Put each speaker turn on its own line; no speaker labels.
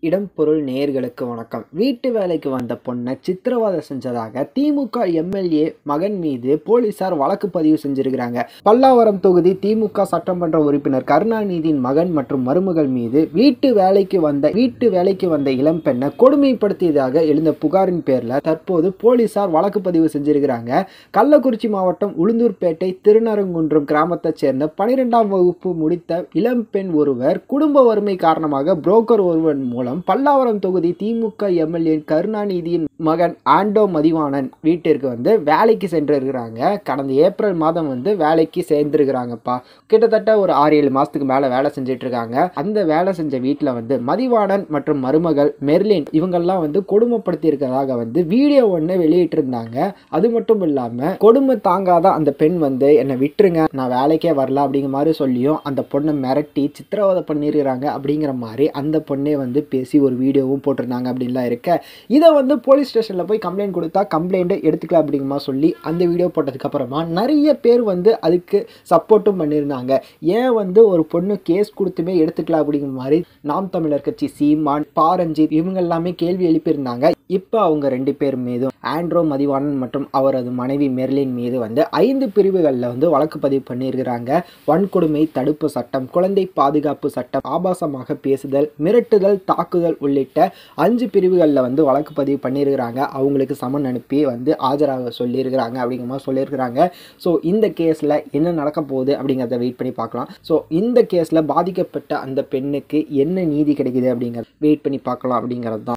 இடம் பொருள் நேயர்களுக்கு வணக்கம் வீட்டு வேலைக்கு வந்த பொண்ணை சித்திரவதை செஞ்சதாக திமுக எம்எல்ஏ மகன் மீது போலீசார் வழக்கு பதிவு செஞ்சிருக்கிறாங்க பல்லாவரம் தொகுதி திமுக சட்டமன்ற உறுப்பினர் கருணாநிதியின் மகன் மற்றும் மருமகள் மீது வீட்டு வேலைக்கு வந்த வீட்டு வேலைக்கு வந்த இளம்பெண்ணை கொடுமைப்படுத்தியதாக எழுந்த புகாரின் பேர்ல தற்போது போலீசார் வழக்கு பதிவு செஞ்சிருக்கிறாங்க கள்ளக்குறிச்சி மாவட்டம் உளுந்தூர்பேட்டை திருநரங்குன்றம் கிராமத்தைச் சேர்ந்த பனிரெண்டாம் வகுப்பு முடித்த இளம்பெண் ஒருவர் குடும்ப வறுமை காரணமாக புரோக்கர் ஒருவன் மூலம் பல்லாவரம் தொகுதி திமுக எம்எல்ஏ கருணாநிதியின் மகன் ஆண்டோ மதிவாணன் வீட்டிற்கு வந்து வேலைக்கு சென்றிருக்கிறாங்க கடந்த ஏப்ரல் மாதம் வந்து வேலைக்கு சேர்ந்திருக்கிறாங்கப்பா கிட்டத்தட்ட ஒரு ஆறு ஏழு மாசத்துக்கு மேல வேலை செஞ்சுட்டு இருக்காங்க அந்த வேலை செஞ்ச வீட்டில் வந்து மதிவாணன் மற்றும் மருமகள் மெர்லின் இவங்கெல்லாம் வந்து கொடுமைப்படுத்தி இருக்கிறதாக வந்து வீடியோ ஒன்று வெளியிட்டிருந்தாங்க அது மட்டும் இல்லாம கொடுமை தாங்காத அந்த பெண் வந்து என்னை விட்டுருங்க நான் வேலைக்கே வரல அப்படிங்கிற மாதிரி சொல்லியும் அந்த பொண்ணை மிரட்டி சித்திரவதை பண்ணிருக்கிறாங்க அப்படிங்கிற மாதிரி அந்த பொண்ணே வந்து பேசி ஒரு வீடியோவும் போட்டிருந்தாங்க அப்படின்லாம் இருக்க இதை வந்து போலீஸ் ஸ்டேஷனில் போய் கம்ப்ளைண்ட் கொடுத்தா கம்ப்ளைண்ட்டை எடுத்துக்கலாம் அப்படிங்கிற மாதிரி சொல்லி அந்த வீடியோ போட்டதுக்கு அப்புறமா நிறைய பேர் வந்து அதுக்கு சப்போர்ட்டும் பண்ணியிருந்தாங்க ஏன் வந்து ஒரு பொண்ணு கேஸ் கொடுத்துமே எடுத்துக்கலாம் அப்படிங்கிற மாதிரி நாம் தமிழர் கட்சி சீமான் பாரஞ்சித் இவங்க எல்லாமே கேள்வி எழுப்பியிருந்தாங்க இப்போ அவங்க ரெண்டு பேர் மீதும் ஆண்ட்ரோ மதிவாணன் மற்றும் அவரது மனைவி மெர்லின் மீது வந்து ஐந்து பிரிவுகளில் வந்து வழக்கு பதிவு பண்ணியிருக்கிறாங்க வன்கொடுமை தடுப்பு சட்டம் குழந்தை பாதுகாப்பு சட்டம் ஆபாசமாக பேசுதல் மிரட்டுதல் தாக்குதல் உள்ளிட்ட அஞ்சு பிரிவுகளில் வந்து வழக்கு பதிவு பண்ணியிருக்கிறாங்க அவங்களுக்கு சமன் அனுப்பி வந்து ஆஜராக சொல்லியிருக்கிறாங்க அப்படிங்கிற மாதிரி சொல்லியிருக்கிறாங்க ஸோ இந்த கேஸில் என்ன நடக்க போகுது அப்படிங்கிறத வெயிட் பண்ணி பார்க்கலாம் ஸோ இந்த கேஸில் பாதிக்கப்பட்ட அந்த பெண்ணுக்கு என்ன நீதி கிடைக்குது அப்படிங்கிறத வெயிட் பண்ணி பார்க்கலாம் அப்படிங்கிறது தான்